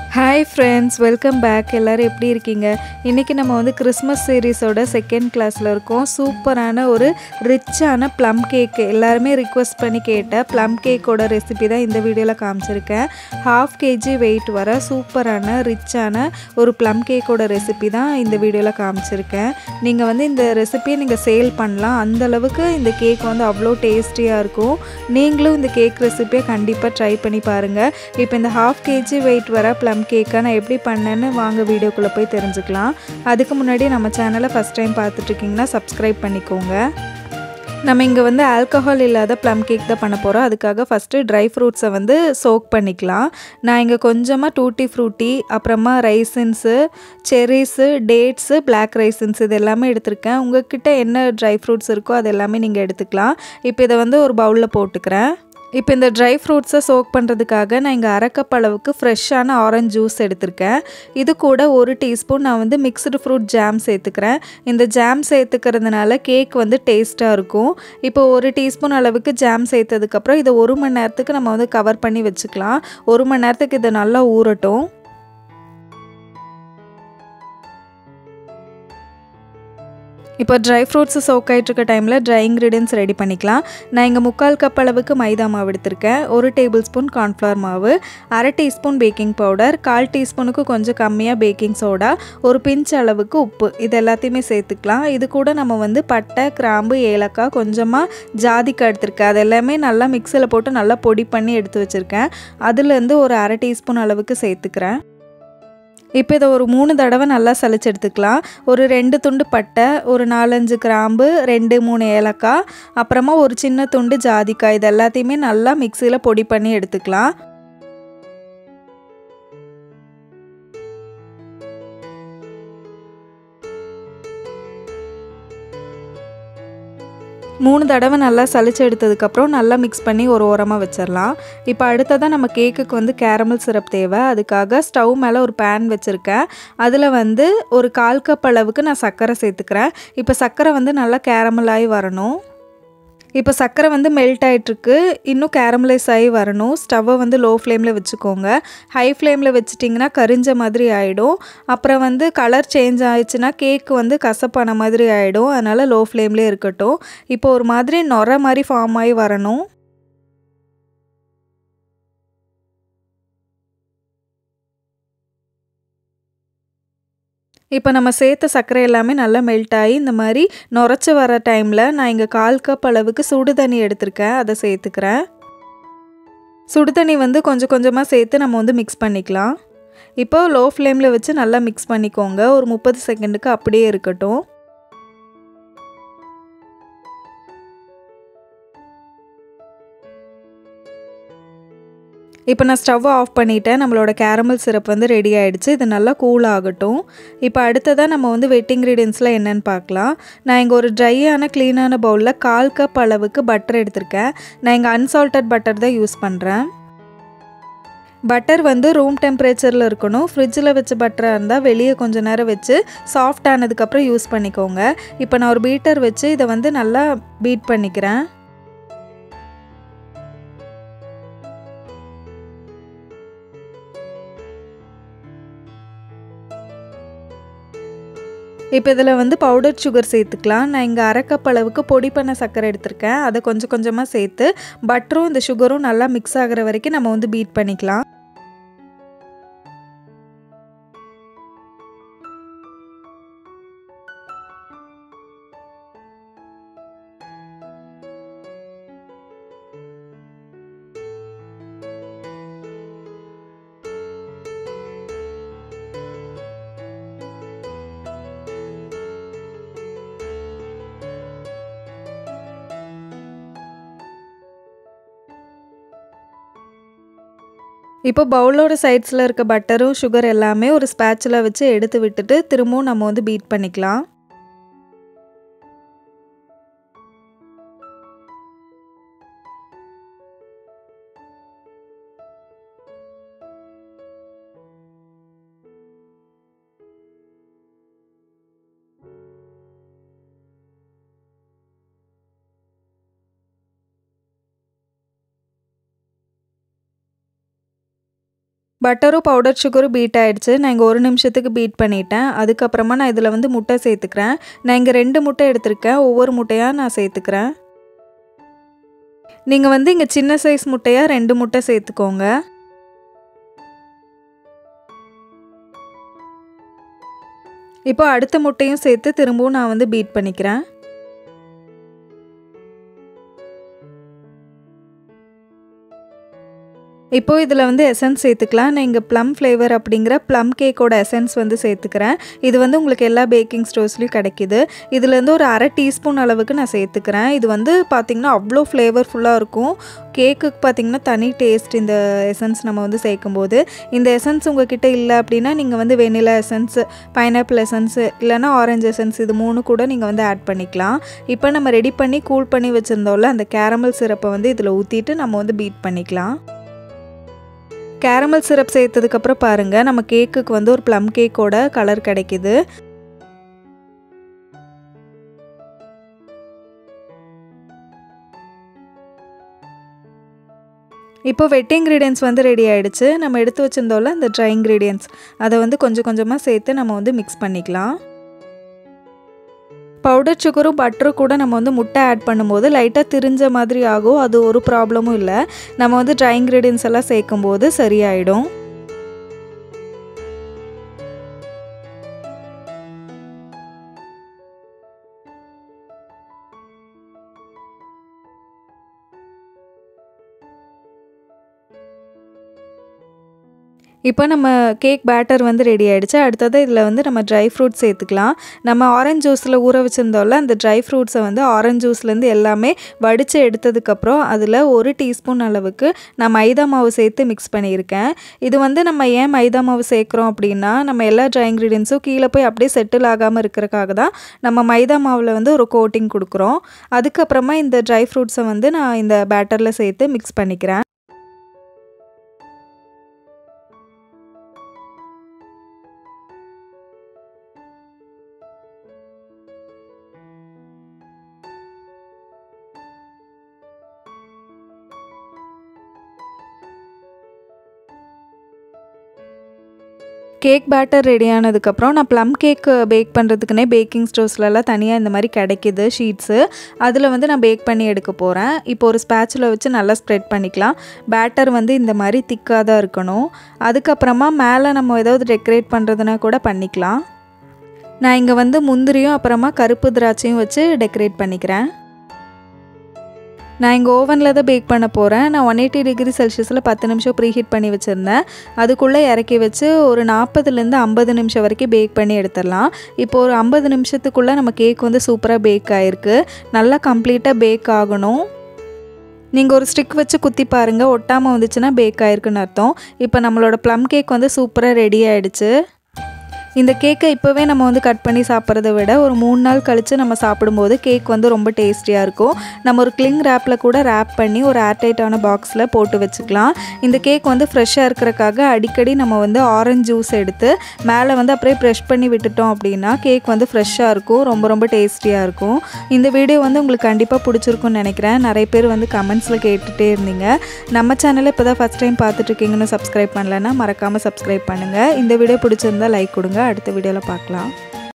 hi friends welcome back எல்லோரும் எப்படி இருக்கீங்க இன்றைக்கி நம்ம வந்து கிறிஸ்மஸ் சீரீஸோட செகண்ட் கிளாஸில் இருக்கோம் சூப்பரான ஒரு ரிச்சான ப்ளம் கேக் எல்லாருமே ரிக்வெஸ்ட் பண்ணி கேட்ட ப்ளம் கேக்கோட ரெசிபி தான் இந்த வீடியோவில் காமிச்சிருக்கேன் ஹாஃப் கேஜி வெயிட் வர சூப்பரான ரிச்சான ஒரு ப்ளம் கேக்கோட ரெசிபி தான் இந்த வீடியோவில் காமிச்சிருக்கேன் நீங்கள் வந்து இந்த ரெசிபியை நீங்கள் சேல் பண்ணலாம் அந்த அளவுக்கு இந்த கேக் வந்து அவ்வளோ டேஸ்டியாக இருக்கும் நீங்களும் இந்த கேக் ரெசிபியை கண்டிப்பாக ட்ரை பண்ணி பாருங்கள் இப்போ இந்த ஹாஃப் கேஜி வெயிட் வர ப்ளம் கேக்கை நான் எப்படி பண்ணேன்னு வாங்க வீடியோக்குள்ளே போய் தெரிஞ்சுக்கலாம் அதுக்கு முன்னாடி நம்ம சேனலை ஃபஸ்ட் டைம் பார்த்துட்ருக்கீங்கன்னா சப்ஸ்கிரைப் பண்ணிக்கோங்க நம்ம இங்கே வந்து ஆல்கஹால் இல்லாத ப்ளம் கேக் தான் பண்ண போகிறோம் அதுக்காக ஃபஸ்ட்டு ட்ரை ஃப்ரூட்ஸை வந்து சோக் பண்ணிக்கலாம் நான் இங்கே கொஞ்சமாக டூட்டி ஃப்ரூட்டி அப்புறமா raisins cherries dates black raisins இது எல்லாமே எடுத்திருக்கேன் உங்ககிட்ட என்ன ட்ரை ஃப்ரூட்ஸ் இருக்கோ அது எல்லாமே நீங்கள் எடுத்துக்கலாம் இப்போ இதை வந்து ஒரு பவுலில் போட்டுக்கிறேன் இப்போ இந்த ட்ரை ஃப்ரூட்ஸை சோக் பண்ணுறதுக்காக நான் இங்கே அரைக்கப் அளவுக்கு ஃப்ரெஷ்ஷான ஆரஞ்ச் ஜூஸ் எடுத்திருக்கேன் இது கூட ஒரு டீஸ்பூன் நான் வந்து மிக்ஸ்டு ஃப்ரூட் ஜாம் சேர்த்துக்கிறேன் இந்த ஜாம் சேர்த்துக்கிறதுனால கேக் வந்து டேஸ்ட்டாக இருக்கும் இப்போ ஒரு டீஸ்பூன் அளவுக்கு ஜாம் சேர்த்ததுக்கப்புறம் இதை ஒரு மணி நேரத்துக்கு நம்ம வந்து கவர் பண்ணி வச்சுக்கலாம் ஒரு மணி நேரத்துக்கு இதை நல்லா ஊறட்டும் இப்போ ட்ரை ஃப்ரூட்ஸ் சோக் ஆகிட்டுருக்க டைமில் ட்ரை இன்க்ரீடியன்ஸ் ரெடி பண்ணிக்கலாம் நான் இங்கே முக்கால் கப் அளவுக்கு மைதா மாவு எடுத்திருக்கேன் ஒரு டேபிள் ஸ்பூன் கார்ன்ஃப்ளவர் மாவு அரை டீஸ்பூன் பேக்கிங் பவுடர் கால் டீஸ்பூனுக்கு கொஞ்சம் கம்மியாக பேக்கிங் சோடா ஒரு பிஞ்ச் அளவுக்கு உப்பு இது எல்லாத்தையுமே சேர்த்துக்கலாம் இது கூட நம்ம வந்து பட்டை கிராம்பு ஏலக்காய் கொஞ்சமாக ஜாதிக்காய் எடுத்திருக்கேன் அது எல்லாமே நல்லா மிக்சியில் போட்டு நல்லா பொடி பண்ணி எடுத்து வச்சுருக்கேன் அதுலேருந்து ஒரு அரை டீஸ்பூன் அளவுக்கு சேர்த்துக்கிறேன் இப்போ இதை ஒரு மூணு தடவை நல்லா சளிச்சு எடுத்துக்கலாம் ஒரு ரெண்டு துண்டு பட்டை ஒரு நாலஞ்சு கிராம்பு ரெண்டு மூணு ஏலக்காய் அப்புறமா ஒரு சின்ன துண்டு ஜாதிக்காய் இது எல்லாத்தையுமே நல்லா மிக்சியில் பொடி பண்ணி எடுத்துக்கலாம் மூணு தடவை நல்லா சளிச்சு எடுத்ததுக்கப்புறம் நல்லா மிக்ஸ் பண்ணி ஒரு ஓரமாக வச்சிடலாம் இப்போ அடுத்ததாக நம்ம கேக்குக்கு வந்து கேரமல் சிரப் தேவை அதுக்காக ஸ்டவ் மேலே ஒரு பேன் வச்சுருக்கேன் அதில் வந்து ஒரு கால் கப் அளவுக்கு நான் சர்க்கரை சேர்த்துக்கிறேன் இப்போ சர்க்கரை வந்து நல்லா கேரமல் ஆகி வரணும் இப்போ சர்க்கரை வந்து மெல்ட் ஆகிட்டுருக்கு இன்னும் கேரமலைஸ் ஆகி வரணும் ஸ்டவ்வை வந்து லோ ஃப்ளேமில் வச்சுக்கோங்க ஹை ஃப்ளேமில் வச்சிட்டிங்கன்னா கரிஞ்ச மாதிரி ஆகிடும் அப்புறம் வந்து கலர் சேஞ்ச் ஆயிடுச்சுன்னா கேக்கு வந்து கசப்பான மாதிரி ஆகிடும் அதனால் லோ ஃப்ளேம்லேயே இருக்கட்டும் இப்போ ஒரு மாதிரி நொர மாதிரி ஃபார்ம் ஆகி வரணும் இப்போ நம்ம சேர்த்த சர்க்கரை எல்லாமே நல்லா மெல்ட் ஆகி இந்த மாதிரி நுரைச்சி வர டைமில் நான் இங்கே கால் கப் அளவுக்கு சுடு தண்ணி எடுத்திருக்கேன் அதை சேர்த்துக்கிறேன் சுடு தண்ணி வந்து கொஞ்சம் கொஞ்சமாக சேர்த்து நம்ம வந்து மிக்ஸ் பண்ணிக்கலாம் இப்போ லோ ஃப்ளேமில் வச்சு நல்லா மிக்ஸ் பண்ணிக்கோங்க ஒரு முப்பது செகண்டுக்கு அப்படியே இருக்கட்டும் இப்போ நான் ஸ்டவ்வை ஆஃப் பண்ணிவிட்டேன் நம்மளோட கேரமல் சிரப் வந்து ரெடி ஆகிடுச்சு இது நல்லா கூல் ஆகட்டும் இப்போ அடுத்ததாக நம்ம வந்து வெட் இன்க்ரீடியன்ஸில் என்னென்னு பார்க்கலாம் நான் இங்கே ஒரு ட்ரையான க்ளீனான பவுலில் கால் கப் அளவுக்கு பட்டர் எடுத்திருக்கேன் நான் இங்கே அன்சால்டட் பட்டர் தான் யூஸ் பண்ணுறேன் பட்டர் வந்து ரூம் டெம்பரேச்சரில் இருக்கணும் ஃப்ரிட்ஜில் வச்ச பட்டராக இருந்தால் வெளியே கொஞ்சம் நேரம் வச்சு சாஃப்ட் ஆனதுக்கப்புறம் யூஸ் பண்ணிக்கோங்க இப்போ நான் ஒரு பீட்டர் வச்சு இதை வந்து நல்லா பீட் பண்ணிக்கிறேன் இப்போ இதில் வந்து பவுடர் சுகர் சேர்த்துக்கலாம் நான் இங்கே அரை கப் அளவுக்கு பொடி பண்ண சர்க்கரை எடுத்திருக்கேன் அதை கொஞ்சம் கொஞ்சமாக சேர்த்து பட்டரும் இந்த சுகரும் நல்லா மிக்ஸ் ஆகிற வரைக்கும் நம்ம வந்து பீட் பண்ணிக்கலாம் இப்போ பவுலோட சைட்ஸில் இருக்க பட்டரும் சுகர் எல்லாமே ஒரு ஸ்பேச்சில் வச்சு எடுத்து விட்டுட்டு திரும்பவும் நம்ம வந்து பீட் பண்ணிக்கலாம் பட்டரும் பவுடர் சுகரும் பீட் ஆகிடுச்சு நான் இங்கே ஒரு நிமிஷத்துக்கு பீட் பண்ணிட்டேன் அதுக்கப்புறமா நான் இதில் வந்து முட்டை சேர்த்துக்கிறேன் நான் இங்கே ரெண்டு முட்டை எடுத்திருக்கேன் ஒவ்வொரு முட்டையாக நான் சேர்த்துக்கிறேன் நீங்கள் வந்து இங்கே சின்ன சைஸ் முட்டையாக ரெண்டு முட்டை சேர்த்துக்கோங்க இப்போ அடுத்த முட்டையும் சேர்த்து திரும்பவும் நான் வந்து பீட் பண்ணிக்கிறேன் இப்போது இதில் வந்து எசன்ஸ் சேர்த்துக்கலாம் நான் இங்கே ப்ளம் ஃப்ளேவர் அப்படிங்கிற ப்ளம் கேக்கோட எசன்ஸ் வந்து சேர்த்துக்கிறேன் இது வந்து உங்களுக்கு எல்லா பேக்கிங் ஸ்டோர்ஸ்லையும் கிடைக்கிது இதுலேருந்து ஒரு அரை டீஸ்பூன் அளவுக்கு நான் சேர்த்துக்கிறேன் இது வந்து பார்த்திங்கன்னா அவ்வளோ ஃப்ளேவர்ஃபுல்லாக இருக்கும் கேக்குக்கு பார்த்திங்கன்னா தனி டேஸ்ட் இந்த எசன்ஸ் நம்ம வந்து சேர்க்கும்போது இந்த எசன்ஸ் உங்ககிட்ட இல்லை அப்படின்னா நீங்கள் வந்து வெனிலா எசன்ஸ் பைனாப்பிள் எசன்ஸ் இல்லைனா ஆரஞ்சு எசன்ஸ் இது மூணு கூட நீங்கள் வந்து ஆட் பண்ணிக்கலாம் இப்போ நம்ம ரெடி பண்ணி கூல் பண்ணி வச்சுருந்தோம்ல அந்த கேரமல் சிரப்பை வந்து இதில் ஊற்றிட்டு நம்ம வந்து பீட் பண்ணிக்கலாம் கேரமல் சிரப் சேர்த்ததுக்கப்புறம் பாருங்கள் நம்ம கேக்குக்கு வந்து ஒரு ப்ளம் கேக்கோட கலர் கிடைக்கிது இப்போ வெட் இன்க்ரீடியன்ஸ் வந்து ரெடி ஆகிடுச்சு நம்ம எடுத்து வச்சுருந்தோம்ல இந்த ட்ரை இன்க்ரீடியன்ஸ் அதை வந்து கொஞ்சம் கொஞ்சமாக சேர்த்து நம்ம வந்து மிக்ஸ் பண்ணிக்கலாம் பவுடர் சுகரும் பட்டரும் கூட நம்ம வந்து முட்டை ஆட் பண்ணும்போது லைட்டாக திரிஞ்ச மாதிரி ஆகும் அது ஒரு ப்ராப்ளமும் இல்லை நம்ம வந்து ட்ரை இன்க்ரீடியன்ஸ் எல்லாம் சேர்க்கும்போது சரியாயிடும் இப்போ நம்ம கேக் பேட்டர் வந்து ரெடி ஆகிடுச்சு அடுத்தது இதில் வந்து நம்ம ட்ரை ஃப்ரூட்ஸ் சேர்த்துக்கலாம் நம்ம ஆரஞ்ச் ஜூஸில் ஊற வச்சுருந்தோம்ல அந்த ட்ரை ஃப்ரூட்ஸை வந்து ஆரஞ்ச் ஜூஸ்லேருந்து எல்லாமே வடித்து எடுத்ததுக்கப்புறம் அதில் ஒரு டீஸ்பூன் அளவுக்கு நான் மைதா மாவு சேர்த்து மிக்ஸ் பண்ணியிருக்கேன் இது வந்து நம்ம ஏன் மைதா மாவு சேர்க்குறோம் அப்படின்னா நம்ம எல்லா ட்ரை இன்க்ரீடியன்ஸும் கீழே போய் அப்படியே செட்டில் ஆகாமல் இருக்கிறக்காக தான் நம்ம மைதா மாவில் வந்து ஒரு கோட்டிங் கொடுக்குறோம் அதுக்கப்புறமா இந்த ட்ரை ஃப்ரூட்ஸை வந்து நான் இந்த பேட்டரில் சேர்த்து மிக்ஸ் பண்ணிக்கிறேன் கேக் பேட்டர் ரெடி ஆனதுக்கப்புறம் நான் ப்ளம் கேக் பேக் பண்ணுறதுக்குனே பேக்கிங் ஸ்டோர்ஸ்லலாம் தனியாக இந்த மாதிரி கிடைக்கிது ஷீட்ஸு அதில் வந்து நான் பேக் பண்ணி எடுக்க போகிறேன் இப்போ ஒரு ஸ்பேச்சில் வச்சு நல்லா ஸ்ப்ரெட் பண்ணிக்கலாம் பேட்டர் வந்து இந்த மாதிரி திக்காக தான் இருக்கணும் அதுக்கப்புறமா மேலே நம்ம ஏதாவது டெக்கரேட் பண்ணுறதுனா கூட பண்ணிக்கலாம் நான் இங்கே வந்து முந்திரியும் அப்புறமா கருப்பு திராட்சையும் வச்சு டெக்கரேட் பண்ணிக்கிறேன் நான் இங்கே ஓவனில் தான் பேக் பண்ண போகிறேன் நான் ஒன் எயிட்டி டிகிரி செல்சியஸில் பத்து நிமிஷம் ப்ரீ ஹீட் பண்ணி வச்சுருந்தேன் அதுக்குள்ளே இறக்கி வச்சு ஒரு நாற்பதுலேருந்து ஐம்பது நிமிஷம் வரைக்கும் பேக் பண்ணி எடுத்துடலாம் இப்போ ஒரு ஐம்பது நிமிஷத்துக்குள்ளே நம்ம கேக் வந்து சூப்பராக பேக் ஆகிருக்கு நல்லா கம்ப்ளீட்டாக பேக் ஆகணும் நீங்கள் ஒரு ஸ்டிக் வச்சு குத்தி பாருங்கள் ஒட்டாமல் வந்துச்சுன்னா பேக் ஆகிருக்குன்னு அர்த்தம் இப்போ நம்மளோட ப்ளம் கேக் வந்து சூப்பராக ரெடி ஆகிடுச்சு இந்த கேக்கை இப்போவே நம்ம வந்து கட் பண்ணி சாப்பிட்றத விட ஒரு மூணு நாள் கழித்து நம்ம சாப்பிடும்போது கேக் வந்து ரொம்ப டேஸ்டியாக இருக்கும் நம்ம ஒரு கிளிங் ரேப்பில் கூட ரேப் பண்ணி ஒரு ஏர்டைட்டான பாக்ஸில் போட்டு வச்சுக்கலாம் இந்த கேக் வந்து ஃப்ரெஷ்ஷாக இருக்கிறக்காக அடிக்கடி நம்ம வந்து ஆரஞ்சு ஜூஸ் எடுத்து மேலே வந்து அப்படியே ப்ரெஷ் பண்ணி விட்டுட்டோம் அப்படின்னா கேக் வந்து ஃப்ரெஷ்ஷாக இருக்கும் ரொம்ப ரொம்ப டேஸ்டியாக இருக்கும் இந்த வீடியோ வந்து உங்களுக்கு கண்டிப்பாக பிடிச்சிருக்கும்னு நினைக்கிறேன் நிறைய பேர் வந்து கமெண்ட்ஸில் கேட்டுகிட்டே இருந்தீங்க நம்ம சேனலை இப்போ தான் ஃபஸ்ட் டைம் பார்த்துட்ருக்கீங்கன்னு சப்ஸ்கிரைப் பண்ணலன்னா மறக்காமல் சப்ஸ்கிரைப் பண்ணுங்கள் இந்த வீடியோ பிடிச்சிருந்தா லைக் கொடுங்க அடுத்த வீடியோவில் பார்க்கலாம்